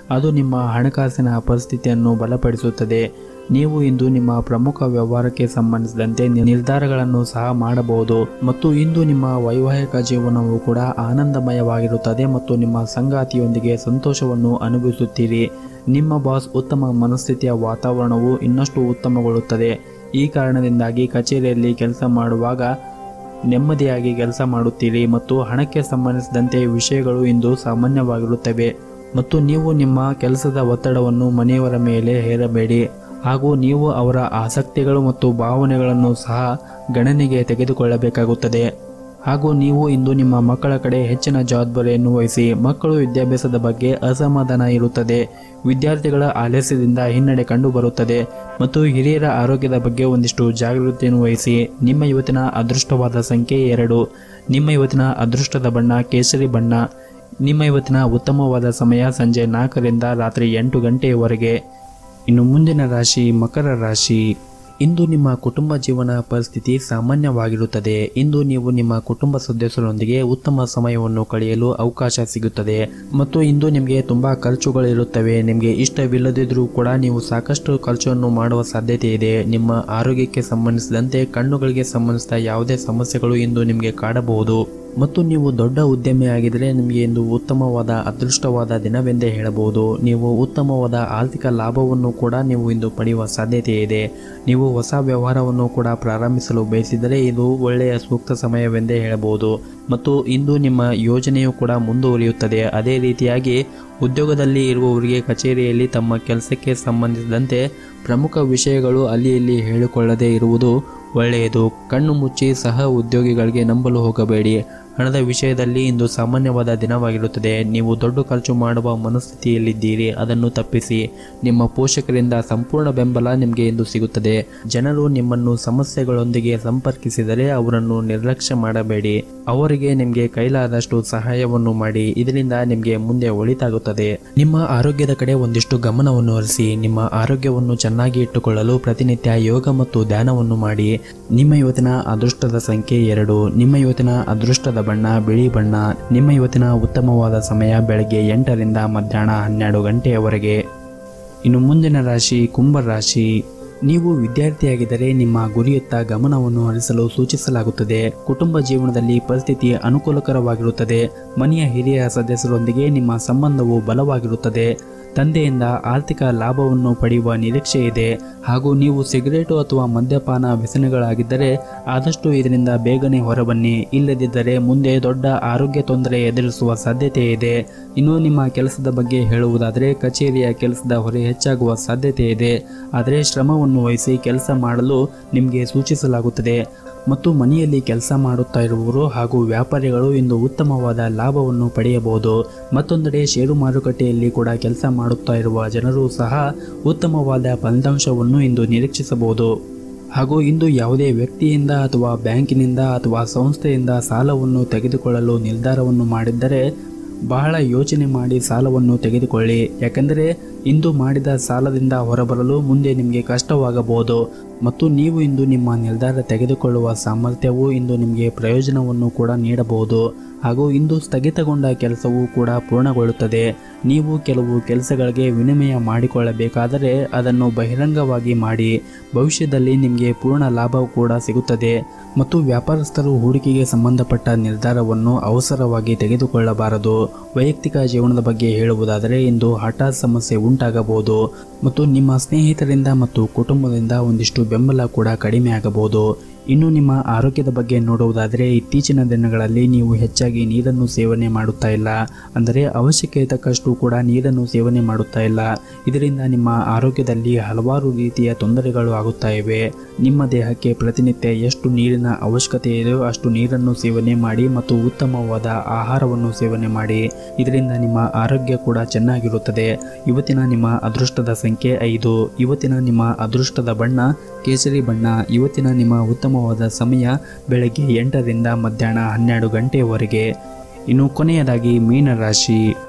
ಅದು ನಿಮ್ಮ ಹಣಕಾಸಿನ ಪರಿಸ್ಥಿತಿಯನ್ನು ಬಲಪಡಿಸುತ್ತದೆ ನೀವು ಇಂದು ನಿಮ್ಮ ಪ್ರಮುಖ ವ್ಯವಹಾರಕ್ಕೆ ಸಂಬಂಧಿಸಿದಂತೆ ನಿರ್ಧಾರಗಳನ್ನು ಸಹ ಮಾಡಬಹುದು ಮತ್ತು ಇಂದು ನಿಮ್ಮ ವೈವಾಹಿಕ ಜೀವನವು ಕೂಡ ಆನಂದಮಯವಾಗಿರುತ್ತದೆ ಮತ್ತು ನಿಮ್ಮ ಸಂಗಾತಿಯೊಂದಿಗೆ ಸಂತೋಷವನ್ನು ಅನುಭವಿಸುತ್ತೀರಿ ನಿಮ್ಮ ಬಾಸ್ ಉತ್ತಮ ಮನಸ್ಥಿತಿಯ ವಾತಾವರಣವು ಇನ್ನಷ್ಟು ಉತ್ತಮಗೊಳ್ಳುತ್ತದೆ ಈ ಕಾರಣದಿಂದಾಗಿ ಕಚೇರಿಯಲ್ಲಿ ಕೆಲಸ ಮಾಡುವಾಗ ನೆಮ್ಮದಿಯಾಗಿ ಕೆಲಸ ಮಾಡುತ್ತೀರಿ ಮತ್ತು ಹಣಕ್ಕೆ ಸಂಬಂಧಿಸಿದಂತೆ ವಿಷಯಗಳು ಇಂದು ಸಾಮಾನ್ಯವಾಗಿರುತ್ತವೆ ಮತ್ತು ನೀವು ನಿಮ್ಮ ಕೆಲಸದ ಒತ್ತಡವನ್ನು ಮನೆಯವರ ಮೇಲೆ ಹೇರಬೇಡಿ ಹಾಗೂ ನೀವು ಅವರ ಆಸಕ್ತಿಗಳು ಮತ್ತು ಭಾವನೆಗಳನ್ನು ಸಹ ಗಣನೆಗೆ ತೆಗೆದುಕೊಳ್ಳಬೇಕಾಗುತ್ತದೆ ಹಾಗೂ ನೀವು ಇಂದು ನಿಮ್ಮ ಮಕ್ಕಳ ಕಡೆ ಹೆಚ್ಚಿನ ಜವಾಬ್ದಾರಿಯನ್ನು ವಹಿಸಿ ಮಕ್ಕಳು ವಿದ್ಯಾಭ್ಯಾಸದ ಬಗ್ಗೆ ಅಸಮಾಧಾನ ಇರುತ್ತದೆ ವಿದ್ಯಾರ್ಥಿಗಳ ಆಲಸ್ಯದಿಂದ ಹಿನ್ನಡೆ ಕಂಡುಬರುತ್ತದೆ ಮತ್ತು ಹಿರಿಯರ ಆರೋಗ್ಯದ ಬಗ್ಗೆ ಒಂದಿಷ್ಟು ಜಾಗೃತಿಯನ್ನು ವಹಿಸಿ ನಿಮ್ಮ ಇವತ್ತಿನ ಅದೃಷ್ಟವಾದ ಸಂಖ್ಯೆ ಎರಡು ನಿಮ್ಮ ಇವತ್ತಿನ ಅದೃಷ್ಟದ ಬಣ್ಣ ಕೇಸರಿ ಬಣ್ಣ ನಿಮ್ಮ ಇವತ್ತಿನ ಉತ್ತಮವಾದ ಸಮಯ ಸಂಜೆ ನಾಲ್ಕರಿಂದ ರಾತ್ರಿ ಎಂಟು ಗಂಟೆಯವರೆಗೆ ಇನ್ನು ಮುಂದಿನ ರಾಶಿ ಮಕರ ರಾಶಿ ಇಂದು ನಿಮ್ಮ ಕುಟುಂಬ ಜೀವನ ಪರಿಸ್ಥಿತಿ ಸಾಮಾನ್ಯವಾಗಿರುತ್ತದೆ ಇಂದು ನೀವು ನಿಮ್ಮ ಕುಟುಂಬ ಸದಸ್ಯರೊಂದಿಗೆ ಉತ್ತಮ ಸಮಯವನ್ನು ಕಳೆಯಲು ಅವಕಾಶ ಸಿಗುತ್ತದೆ ಮತ್ತು ಇಂದು ನಿಮಗೆ ತುಂಬ ಖರ್ಚುಗಳಿರುತ್ತವೆ ನಿಮಗೆ ಇಷ್ಟವಿಲ್ಲದಿದ್ದರೂ ಕೂಡ ನೀವು ಸಾಕಷ್ಟು ಖರ್ಚನ್ನು ಮಾಡುವ ಸಾಧ್ಯತೆ ಇದೆ ನಿಮ್ಮ ಆರೋಗ್ಯಕ್ಕೆ ಸಂಬಂಧಿಸಿದಂತೆ ಕಣ್ಣುಗಳಿಗೆ ಸಂಬಂಧಿಸಿದ ಯಾವುದೇ ಸಮಸ್ಯೆಗಳು ಇಂದು ನಿಮಗೆ ಕಾಡಬಹುದು ಮತ್ತು ನೀವು ದೊಡ್ಡ ಉದ್ಯಮಿಯಾಗಿದ್ದರೆ ನಿಮಗೆ ಇಂದು ಉತ್ತಮವಾದ ಅದೃಷ್ಟವಾದ ದಿನವೆಂದೇ ಹೇಳಬಹುದು ನೀವು ಉತ್ತಮವಾದ ಆರ್ಥಿಕ ಲಾಭವನ್ನು ಕೂಡ ನೀವು ಇಂದು ಪಡೆಯುವ ಸಾಧ್ಯತೆ ಇದೆ ನೀವು ಹೊಸ ವ್ಯವಹಾರವನ್ನು ಕೂಡ ಪ್ರಾರಂಭಿಸಲು ಬಯಸಿದರೆ ಇದು ಒಳ್ಳೆಯ ಸೂಕ್ತ ಸಮಯವೆಂದೇ ಹೇಳಬಹುದು ಮತ್ತು ಇಂದು ನಿಮ್ಮ ಯೋಜನೆಯು ಕೂಡ ಮುಂದುವರಿಯುತ್ತದೆ ಅದೇ ರೀತಿಯಾಗಿ ಉದ್ಯೋಗದಲ್ಲಿ ಇರುವವರಿಗೆ ಕಚೇರಿಯಲ್ಲಿ ತಮ್ಮ ಕೆಲಸಕ್ಕೆ ಸಂಬಂಧಿಸಿದಂತೆ ಪ್ರಮುಖ ವಿಷಯಗಳು ಅಲ್ಲಿ ಇಲ್ಲಿ ಹೇಳಿಕೊಳ್ಳದೇ ಇರುವುದು ಒಳ್ಳೆಯದು ಕಣ್ಣು ಮುಚ್ಚಿ ಸಹ ಉದ್ಯೋಗಿಗಳಿಗೆ ನಂಬಲು ಹೋಗಬೇಡಿ ಹಣದ ವಿಷಯದಲ್ಲಿ ಇಂದು ಸಾಮಾನ್ಯವಾದ ದಿನವಾಗಿರುತ್ತದೆ ನೀವು ದೊಡ್ಡ ಖರ್ಚು ಮಾಡುವ ಮನಸ್ಥಿತಿಯಲ್ಲಿದ್ದೀರಿ ಅದನ್ನು ತಪ್ಪಿಸಿ ನಿಮ್ಮ ಪೋಷಕರಿಂದ ಸಂಪೂರ್ಣ ಬೆಂಬಲ ನಿಮಗೆ ಇಂದು ಸಿಗುತ್ತದೆ ಜನರು ನಿಮ್ಮನ್ನು ಸಮಸ್ಯೆಗಳೊಂದಿಗೆ ಸಂಪರ್ಕಿಸಿದರೆ ಅವರನ್ನು ನಿರ್ಲಕ್ಷ್ಯ ಮಾಡಬೇಡಿ ಅವರಿಗೆ ನಿಮಗೆ ಕೈಲಾದಷ್ಟು ಸಹಾಯವನ್ನು ಮಾಡಿ ಇದರಿಂದ ನಿಮಗೆ ಮುಂದೆ ಒಳಿತಾಗುತ್ತದೆ ನಿಮ್ಮ ಆರೋಗ್ಯದ ಕಡೆ ಒಂದಿಷ್ಟು ಗಮನವನ್ನು ಹರಿಸಿ ನಿಮ್ಮ ಆರೋಗ್ಯವನ್ನು ಚೆನ್ನಾಗಿ ಇಟ್ಟುಕೊಳ್ಳಲು ಪ್ರತಿನಿತ್ಯ ಯೋಗ ಮತ್ತು ಧ್ಯಾನವನ್ನು ಮಾಡಿ ನಿಮ್ಮ ಇವತ್ತಿನ ಅದೃಷ್ಟದ ಸಂಖ್ಯೆ ಎರಡು ನಿಮ್ಮ ಇವತ್ತಿನ ಅದೃಷ್ಟದ ಬಣ್ಣ ಬಿಳಿ ಬಣ್ಣ ನಿಮ್ಮ ಇವತ್ತಿನ ಉತ್ತಮವಾದ ಸಮಯ ಬೆಳಗ್ಗೆ ಎಂಟರಿಂದ ಮಧ್ಯಾಹ್ನ ಹನ್ನೆರಡು ಗಂಟೆಯವರೆಗೆ ಇನ್ನು ಮುಂದಿನ ರಾಶಿ ಕುಂಭ ರಾಶಿ ನೀವು ವಿದ್ಯಾರ್ಥಿಯಾಗಿದ್ದರೆ ನಿಮ್ಮ ಗುರಿಯತ್ತ ಗಮನವನ್ನು ಹರಿಸಲು ಸೂಚಿಸಲಾಗುತ್ತದೆ ಕುಟುಂಬ ಜೀವನದಲ್ಲಿ ಪರಿಸ್ಥಿತಿ ಅನುಕೂಲಕರವಾಗಿರುತ್ತದೆ ಮನೆಯ ಹಿರಿಯ ಸದಸ್ಯರೊಂದಿಗೆ ನಿಮ್ಮ ಸಂಬಂಧವು ಬಲವಾಗಿರುತ್ತದೆ ತಂದೆಯಿಂದ ಆರ್ಥಿಕ ಲಾಭವನ್ನು ಪಡೆಯುವ ನಿರೀಕ್ಷೆ ಇದೆ ಹಾಗೂ ನೀವು ಸಿಗರೇಟು ಅಥವಾ ಮದ್ಯಪಾನ ವ್ಯಸನಗಳಾಗಿದ್ದರೆ ಆದಷ್ಟು ಇದರಿಂದ ಬೇಗನೆ ಹೊರಬನ್ನಿ ಇಲ್ಲದಿದ್ದರೆ ಮುಂದೆ ದೊಡ್ಡ ಆರೋಗ್ಯ ತೊಂದರೆ ಎದುರಿಸುವ ಸಾಧ್ಯತೆ ಇದೆ ಇನ್ನು ನಿಮ್ಮ ಕೆಲಸದ ಬಗ್ಗೆ ಹೇಳುವುದಾದರೆ ಕಚೇರಿಯ ಕೆಲಸದ ಹೊರೆ ಹೆಚ್ಚಾಗುವ ಸಾಧ್ಯತೆ ಇದೆ ಆದರೆ ಶ್ರಮವನ್ನು ವಹಿಸಿ ಕೆಲಸ ಮಾಡಲು ನಿಮಗೆ ಸೂಚಿಸಲಾಗುತ್ತದೆ ಮತ್ತು ಮನೆಯಲ್ಲಿ ಕೆಲಸ ಮಾಡುತ್ತಾ ಇರುವವರು ಹಾಗೂ ವ್ಯಾಪಾರಿಗಳು ಇಂದು ಉತ್ತಮವಾದ ಲಾಭವನ್ನು ಪಡೆಯಬಹುದು ಮತ್ತೊಂದೆಡೆ ಷೇರು ಮಾರುಕಟ್ಟೆಯಲ್ಲಿ ಕೂಡ ಕೆಲಸ ಮಾಡುತ್ತಾ ಇರುವ ಜನರು ಸಹ ಉತ್ತಮವಾದ ಫಲಿತಾಂಶವನ್ನು ಇಂದು ನಿರೀಕ್ಷಿಸಬಹುದು ಹಾಗೂ ಇಂದು ಯಾವುದೇ ವ್ಯಕ್ತಿಯಿಂದ ಅಥವಾ ಬ್ಯಾಂಕಿನಿಂದ ಅಥವಾ ಸಂಸ್ಥೆಯಿಂದ ಸಾಲವನ್ನು ತೆಗೆದುಕೊಳ್ಳಲು ನಿರ್ಧಾರವನ್ನು ಮಾಡಿದ್ದರೆ ಬಹಳ ಯೋಚನೆ ಮಾಡಿ ಸಾಲವನ್ನು ತೆಗೆದುಕೊಳ್ಳಿ ಯಾಕೆಂದರೆ ಇಂದು ಮಾಡಿದ ಸಾಲದಿಂದ ಹೊರಬರಲು ಮುಂದೆ ನಿಮಗೆ ಕಷ್ಟವಾಗಬಹುದು ಮತ್ತು ನೀವು ಇಂದು ನಿಮ್ಮ ನಿರ್ಧಾರ ತೆಗೆದುಕೊಳ್ಳುವ ಸಾಮರ್ಥ್ಯವು ಇಂದು ನಿಮಗೆ ಪ್ರಯೋಜನವನ್ನು ಕೂಡ ನೀಡಬಹುದು ಹಾಗೂ ಇಂದು ಸ್ಥಗಿತಗೊಂಡ ಕೆಲಸವೂ ಕೂಡ ಪೂರ್ಣಗೊಳ್ಳುತ್ತದೆ ನೀವು ಕೆಲವು ಕೆಲಸಗಳಿಗೆ ವಿನಿಮಯ ಮಾಡಿಕೊಳ್ಳಬೇಕಾದರೆ ಅದನ್ನು ಬಹಿರಂಗವಾಗಿ ಮಾಡಿ ಭವಿಷ್ಯದಲ್ಲಿ ನಿಮಗೆ ಪೂರ್ಣ ಲಾಭ ಕೂಡ ಸಿಗುತ್ತದೆ ಮತ್ತು ವ್ಯಾಪಾರಸ್ಥರು ಹೂಡಿಕೆಗೆ ಸಂಬಂಧಪಟ್ಟ ನಿರ್ಧಾರವನ್ನು ಅವಸರವಾಗಿ ತೆಗೆದುಕೊಳ್ಳಬಾರದು ವೈಯಕ್ತಿಕ ಜೀವನದ ಬಗ್ಗೆ ಹೇಳುವುದಾದರೆ ಇಂದು ಹಠಾತ್ ಸಮಸ್ಯೆ ಉಂಟಾಗಬಹುದು ಮತ್ತು ನಿಮ್ಮ ಸ್ನೇಹಿತರಿಂದ ಮತ್ತು ಕುಟುಂಬದಿಂದ ಒಂದಿಷ್ಟು ಬೆಂಬಲ ಕೂಡ ಕಡಿಮೆ ಆಗಬಹುದು ಇನ್ನು ನಿಮ್ಮ ಆರೋಗ್ಯದ ಬಗ್ಗೆ ನೋಡುವುದಾದರೆ ಇತ್ತೀಚಿನ ದಿನಗಳಲ್ಲಿ ನೀವು ಹೆಚ್ಚಾಗಿ ನೀರನ್ನು ಸೇವನೆ ಮಾಡುತ್ತಾ ಇಲ್ಲ ಅಂದರೆ ಅವಶ್ಯಕತೆ ತಕ್ಕಷ್ಟು ಕೂಡ ನೀರನ್ನು ಸೇವನೆ ಮಾಡುತ್ತಾ ಇಲ್ಲ ಇದರಿಂದ ನಿಮ್ಮ ಆರೋಗ್ಯದಲ್ಲಿ ಹಲವಾರು ರೀತಿಯ ತೊಂದರೆಗಳು ಆಗುತ್ತಾ ಇವೆ ನಿಮ್ಮ ದೇಹಕ್ಕೆ ಪ್ರತಿನಿತ್ಯ ಎಷ್ಟು ನೀರಿನ ಅವಶ್ಯಕತೆ ಇದೆಯೋ ಅಷ್ಟು ನೀರನ್ನು ಸೇವನೆ ಮಾಡಿ ಮತ್ತು ಉತ್ತಮವಾದ ಆಹಾರವನ್ನು ಸೇವನೆ ಮಾಡಿ ಇದರಿಂದ ನಿಮ್ಮ ಆರೋಗ್ಯ ಕೂಡ ಚೆನ್ನಾಗಿರುತ್ತದೆ ಇವತ್ತಿನ ನಿಮ್ಮ ಅದೃಷ್ಟದ ಸಂಖ್ಯೆ ಐದು ಇವತ್ತಿನ ನಿಮ್ಮ ಅದೃಷ್ಟದ ಬಣ್ಣ ಕೇಸರಿ ಬಣ್ಣ ಇವತ್ತಿನ ನಿಮ್ಮ ಉತ್ತಮವಾದ ಸಮಯ ಬೆಳಗ್ಗೆ ಎಂಟರಿಂದ ಮಧ್ಯಾಹ್ನ ಹನ್ನೆರಡು ಗಂಟೆಯವರೆಗೆ ಇನ್ನು ಕೊನೆಯದಾಗಿ ಮೀನರಾಶಿ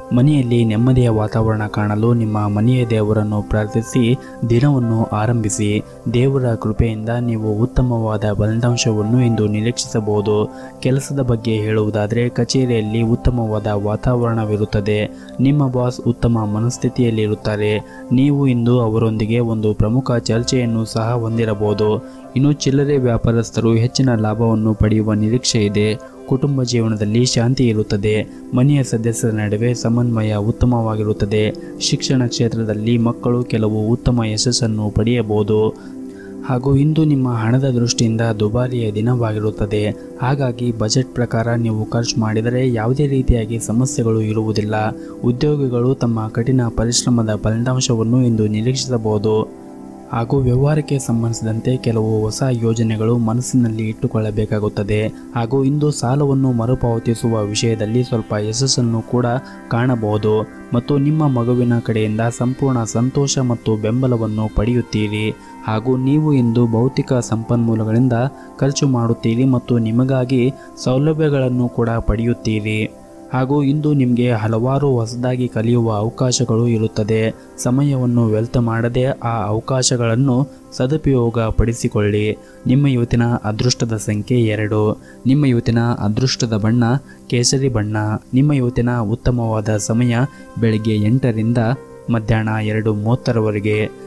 ಮನೆಯಲ್ಲಿ ನೆಮ್ಮದಿಯ ವಾತಾವರಣ ಕಾಣಲು ನಿಮ್ಮ ಮನೆಯ ದೇವರನ್ನು ಪ್ರಾರ್ಥಿಸಿ ದಿನವನ್ನು ಆರಂಭಿಸಿ ದೇವರ ಕೃಪೆಯಿಂದ ನೀವು ಉತ್ತಮವಾದ ಫಲಿತಾಂಶವನ್ನು ಇಂದು ನಿರೀಕ್ಷಿಸಬಹುದು ಕೆಲಸದ ಬಗ್ಗೆ ಹೇಳುವುದಾದರೆ ಕಚೇರಿಯಲ್ಲಿ ಉತ್ತಮವಾದ ವಾತಾವರಣವಿರುತ್ತದೆ ನಿಮ್ಮ ಬಾಸ್ ಉತ್ತಮ ಮನಸ್ಥಿತಿಯಲ್ಲಿರುತ್ತಾರೆ ನೀವು ಇಂದು ಅವರೊಂದಿಗೆ ಒಂದು ಪ್ರಮುಖ ಚರ್ಚೆಯನ್ನು ಸಹ ಹೊಂದಿರಬಹುದು ಇನ್ನು ಚಿಲ್ಲರೆ ವ್ಯಾಪಾರಸ್ಥರು ಹೆಚ್ಚಿನ ಲಾಭವನ್ನು ಪಡೆಯುವ ನಿರೀಕ್ಷೆ ಇದೆ ಕುಟುಂಬ ಜೀವನದಲ್ಲಿ ಶಾಂತಿ ಇರುತ್ತದೆ ಮನೆಯ ಸದಸ್ಯರ ನಡುವೆ ಸಮನ್ವಯ ಉತ್ತಮವಾಗಿರುತ್ತದೆ ಶಿಕ್ಷಣ ಕ್ಷೇತ್ರದಲ್ಲಿ ಮಕ್ಕಳು ಕೆಲವು ಉತ್ತಮ ಯಶಸ್ಸನ್ನು ಪಡೆಯಬಹುದು ಹಾಗೂ ಇಂದು ನಿಮ್ಮ ಹಣದ ದೃಷ್ಟಿಯಿಂದ ದುಬಾರಿಯ ದಿನವಾಗಿರುತ್ತದೆ ಹಾಗಾಗಿ ಬಜೆಟ್ ಪ್ರಕಾರ ನೀವು ಖರ್ಚು ಮಾಡಿದರೆ ಯಾವುದೇ ರೀತಿಯಾಗಿ ಸಮಸ್ಯೆಗಳು ಇರುವುದಿಲ್ಲ ಉದ್ಯೋಗಿಗಳು ತಮ್ಮ ಕಠಿಣ ಪರಿಶ್ರಮದ ಫಲಿತಾಂಶವನ್ನು ಇಂದು ನಿರೀಕ್ಷಿಸಬಹುದು ಹಾಗೂ ವ್ಯವಹಾರಕ್ಕೆ ಸಂಬಂಧಿಸಿದಂತೆ ಕೆಲವು ಹೊಸ ಯೋಜನೆಗಳು ಮನಸ್ಸಿನಲ್ಲಿ ಇಟ್ಟುಕೊಳ್ಳಬೇಕಾಗುತ್ತದೆ ಹಾಗೂ ಇಂದು ಸಾಲವನ್ನು ಮರುಪಾವತಿಸುವ ವಿಷಯದಲ್ಲಿ ಸ್ವಲ್ಪ ಯಶಸ್ಸನ್ನು ಕೂಡ ಕಾಣಬಹುದು ಮತ್ತು ನಿಮ್ಮ ಮಗುವಿನ ಕಡೆಯಿಂದ ಸಂಪೂರ್ಣ ಸಂತೋಷ ಮತ್ತು ಬೆಂಬಲವನ್ನು ಪಡೆಯುತ್ತೀರಿ ಹಾಗೂ ನೀವು ಇಂದು ಭೌತಿಕ ಸಂಪನ್ಮೂಲಗಳಿಂದ ಖರ್ಚು ಮಾಡುತ್ತೀರಿ ಮತ್ತು ನಿಮಗಾಗಿ ಸೌಲಭ್ಯಗಳನ್ನು ಕೂಡ ಪಡೆಯುತ್ತೀರಿ ಹಾಗೂ ಇಂದು ನಿಮಗೆ ಹಲವಾರು ಹೊಸದಾಗಿ ಕಲಿಯುವ ಅವಕಾಶಗಳು ಇರುತ್ತದೆ ಸಮಯವನ್ನು ವ್ಯರ್ಥ ಮಾಡದೆ ಆ ಅವಕಾಶಗಳನ್ನು ಸದುಪಯೋಗ ಪಡಿಸಿಕೊಳ್ಳಿ ನಿಮ್ಮ ಇವತ್ತಿನ ಅದೃಷ್ಟದ ಸಂಖ್ಯೆ ಎರಡು ನಿಮ್ಮ ಇವತ್ತಿನ ಅದೃಷ್ಟದ ಬಣ್ಣ ಕೇಸರಿ ಬಣ್ಣ ನಿಮ್ಮ ಇವತ್ತಿನ ಉತ್ತಮವಾದ ಸಮಯ ಬೆಳಗ್ಗೆ ಎಂಟರಿಂದ ಮಧ್ಯಾಹ್ನ ಎರಡು ಮೂವತ್ತರವರೆಗೆ